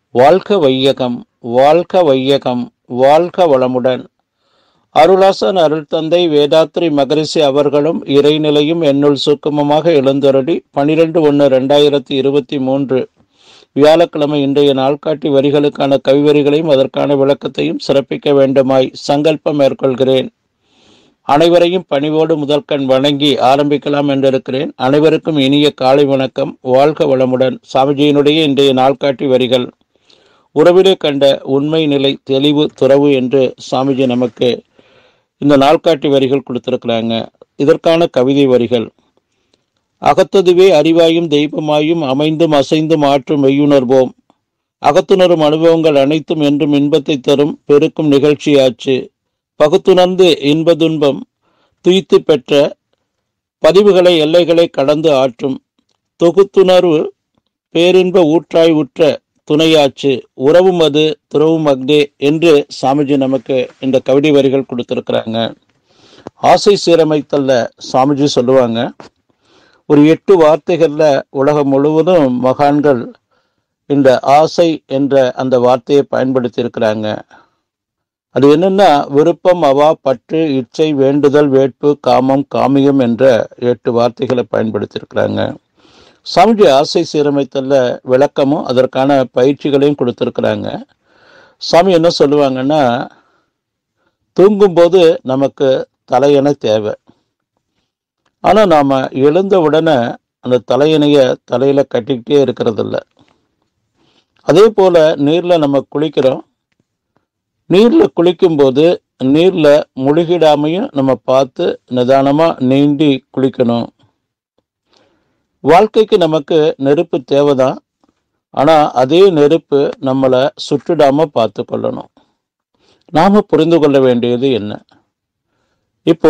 வாழ்க வையகம் வாழ்க வையகம் வாழ்க வளமுடன் அருளாசன் அருள் தந்தை வேதாத்ரி மகரிஷி அவர்களும் இறைநிலையும் என்னுள் சுக்குமமாக எழுந்தருளி பனிரெண்டு ஒன்று ரெண்டாயிரத்தி இருபத்தி மூன்று வியாழக்கிழமை இன்றைய நாள்காட்டி வரிகளுக்கான கவிவரிகளையும் அதற்கான விளக்கத்தையும் சிறப்பிக்க வேண்டுமாய் சங்கல்பம் மேற்கொள்கிறேன் அனைவரையும் பணிவோடு முதற்கண் வணங்கி ஆரம்பிக்கலாம் என்றிருக்கிறேன் அனைவருக்கும் இனிய காலை வணக்கம் வாழ்க வளமுடன் சாமிஜியினுடைய இன்றைய நாள்காட்டி வரிகள் உறவிலே கண்ட உண்மை நிலை தெளிவு துறவு என்று சாமிஜி நமக்கு இந்த நாள்காட்டி வரிகள் கொடுத்திருக்கிறாங்க இதற்கான கவிதை வரிகள் அகத்ததுவே அறிவாயும் தெய்வமாயும் அமைந்தும் அசைந்தும் ஆற்றும் மெய்யுணர்வோம் அகத்துணரும் அனுபவங்கள் அனைத்தும் என்றும் இன்பத்தை தரும் பெருக்கும் நிகழ்ச்சியாச்சு பகுத்துணர்ந்து இன்ப துன்பம் துய்த்து பெற்ற பதிவுகளை எல்லைகளை கடந்து ஆற்றும் தொகுத்துணர்வு பேரின்ப ஊற்றாய் உற்ற துணையாச்சு உறவும் அது துறவும் அக்தே என்று சாமிஜி நமக்கு இந்த கவிதை வரிகள் கொடுத்திருக்கிறாங்க ஆசை சீரமைத்தல்ல சாமிஜி சொல்லுவாங்க ஒரு எட்டு வார்த்தைகள்ல உலகம் முழுவதும் மகான்கள் இந்த ஆசை என்ற அந்த வார்த்தையை பயன்படுத்தி இருக்கிறாங்க அது என்னன்னா விருப்பம் அவா பற்று இச்சை வேண்டுதல் வேட்பு காமம் காமியம் என்ற எட்டு வார்த்தைகளை பயன்படுத்தி இருக்கிறாங்க சாமிஜி ஆசை சீரமைத்தல்ல விளக்கமும் அதற்கான பயிற்சிகளையும் கொடுத்துருக்குறாங்க சாமி என்ன சொல்லுவாங்கன்னா தூங்கும்போது நமக்கு தலையணை தேவை ஆனால் நாம் எழுந்த உடனே அந்த தலையணைய தலையில் கட்டிக்கிட்டே இருக்கிறதில்ல அதே போல் நீரில் நம்ம குளிக்கிறோம் நீரில் குளிக்கும்போது நீரில் முழுகிடாமையும் நம்ம பார்த்து நிதானமாக நீந்தி குளிக்கணும் வாழ்க்கைக்கு நமக்கு நெருப்பு தேவைதான் ஆனால் அதே நெருப்பு நம்மளை சுட்டுடாமல் பார்த்து கொள்ளணும் நாம் புரிந்து கொள்ள வேண்டியது என்ன இப்போ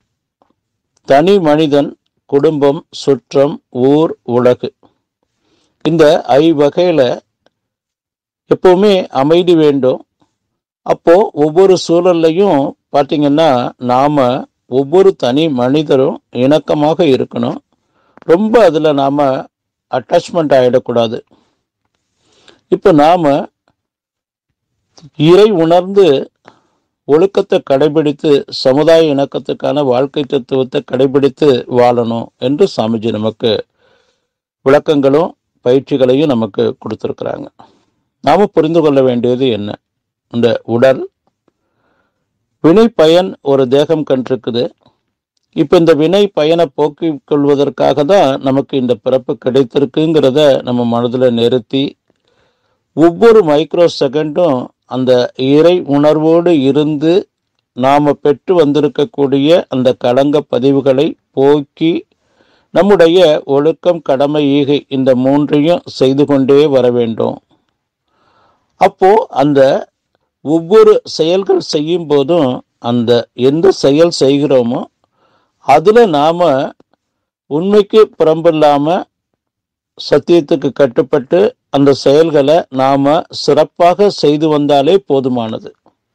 தனி மனிதன் குடும்பம் சுற்றம் ஊர் உலகு இந்த ஐவகையில் எப்பவுமே அமைதி வேண்டும் அப்போ ஒவ்வொரு சூழல்லையும் பார்த்தீங்கன்னா நாம ஒவ்வொரு தனி மனிதரும் இணக்கமாக இருக்கணும் ரொம்ப அதில் நாம் அட்டாச்மெண்ட் ஆகிடக்கூடாது இப்போ நாம் இறை உணர்ந்து ஒழுக்கத்தை கடைபிடித்து சமுதாய இணக்கத்துக்கான வாழ்க்கை தத்துவத்தை கடைபிடித்து வாழணும் என்று சாமிஜி நமக்கு விளக்கங்களும் பயிற்சிகளையும் நமக்கு கொடுத்துருக்குறாங்க நாம் புரிந்து கொள்ள வேண்டியது என்ன இந்த உடல் வினை பயன் ஒரு தேகம் கண்டிருக்குது இப்போ இந்த வினை பயனை போக்கிக் கொள்வதற்காக தான் நமக்கு இந்த பிறப்பு கிடைத்திருக்குங்கிறத நம்ம மனதில் நிறுத்தி ஒவ்வொரு மைக்ரோ செகண்டும் அந்த இறை உணர்வோடு இருந்து நாம் பெற்று வந்திருக்கக்கூடிய அந்த களங்க பதிவுகளை போக்கி நம்முடைய ஒழுக்கம் கடமை ஈகை இந்த மூன்றையும் செய்து கொண்டே வர வேண்டும் அப்போ அந்த ஒவ்வொரு செயல்கள் செய்யும் போதும் அந்த எந்த செயல் செய்கிறோமோ அதில் நாம் உண்மைக்கு புறம்பில்லாமல் சத்தியத்துக்கு கட்டுப்பட்டு அந்த செயல்களை நாம் சிறப்பாக செய்து வந்தாலே போதுமானது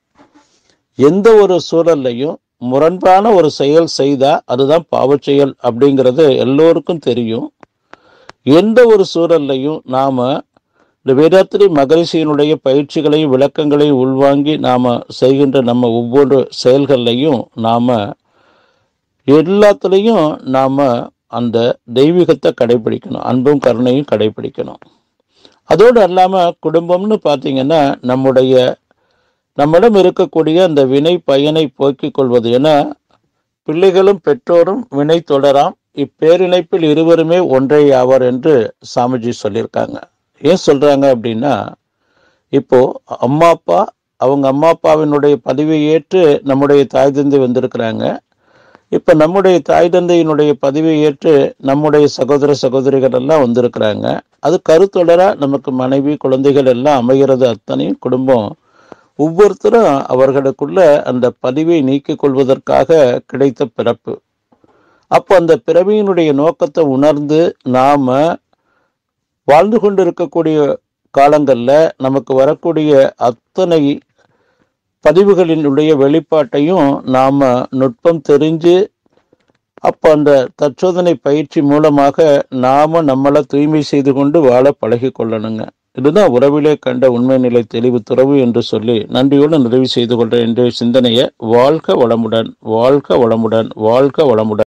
எந்த ஒரு சூழல்லையும் முரண்பான ஒரு செயல் செய்தால் அதுதான் பாவச் செயல் அப்படிங்கிறது எல்லோருக்கும் தெரியும் எந்த ஒரு சூழல்லையும் நாம் இந்த வேதாத்திரி மகரிஷியினுடைய பயிற்சிகளையும் விளக்கங்களையும் உள்வாங்கி நாம் செய்கின்ற நம்ம ஒவ்வொரு செயல்கள்லையும் நாம் எல்லாத்துலேயும் நாம் அந்த தெய்வீகத்தை கடைபிடிக்கணும் அன்பும் கருணையும் கடைபிடிக்கணும் அதோடு அல்லாமல் குடும்பம்னு பார்த்தீங்கன்னா நம்முடைய நம்மிடம் இருக்கக்கூடிய அந்த வினை பயனை போக்கிக் கொள்வது என பிள்ளைகளும் பெற்றோரும் வினை தொடராம் இப்பேரிணைப்பில் இருவருமே ஒன்றே ஆவார் என்று சாமிஜி சொல்லியிருக்காங்க ஏன் சொல்றாங்க அப்படின்னா இப்போ அம்மா அப்பா அவங்க அம்மா அப்பாவினுடைய பதிவை ஏற்று நம்முடைய தாய் தந்தை வந்திருக்கிறாங்க இப்போ நம்முடைய தாய் தந்தையினுடைய பதிவை ஏற்று நம்முடைய சகோதர சகோதரிகள் எல்லாம் வந்திருக்கிறாங்க அது கருத்தொடரா நமக்கு மனைவி குழந்தைகள் எல்லாம் அமைகிறது அத்தனையும் குடும்பம் ஒவ்வொருத்தரும் அவர்களுக்குள்ள அந்த பதிவை நீக்கிக் கொள்வதற்காக கிடைத்த பிறப்பு அப்போ அந்த பிறவியினுடைய நோக்கத்தை உணர்ந்து நாம வாழ்ந்து கொண்டிருக்கக்கூடிய காலங்களில் நமக்கு வரக்கூடிய அத்தனை பதிவுகளினுடைய வெளிப்பாட்டையும் நாம் நுட்பம் தெரிஞ்சு அப்போ அந்த தற்சோதனை பயிற்சி மூலமாக நாம நம்மளை தூய்மை செய்து கொண்டு வாழ பழகி கொள்ளணுங்க இதுதான் உறவிலே கண்ட உண்மை நிலை தெளிவு துறவு என்று சொல்லி நன்றியோடு நிறைவு செய்து கொள்ற இன்றைய சிந்தனையை வாழ்க வளமுடன் வாழ்க வளமுடன் வாழ்க வளமுடன்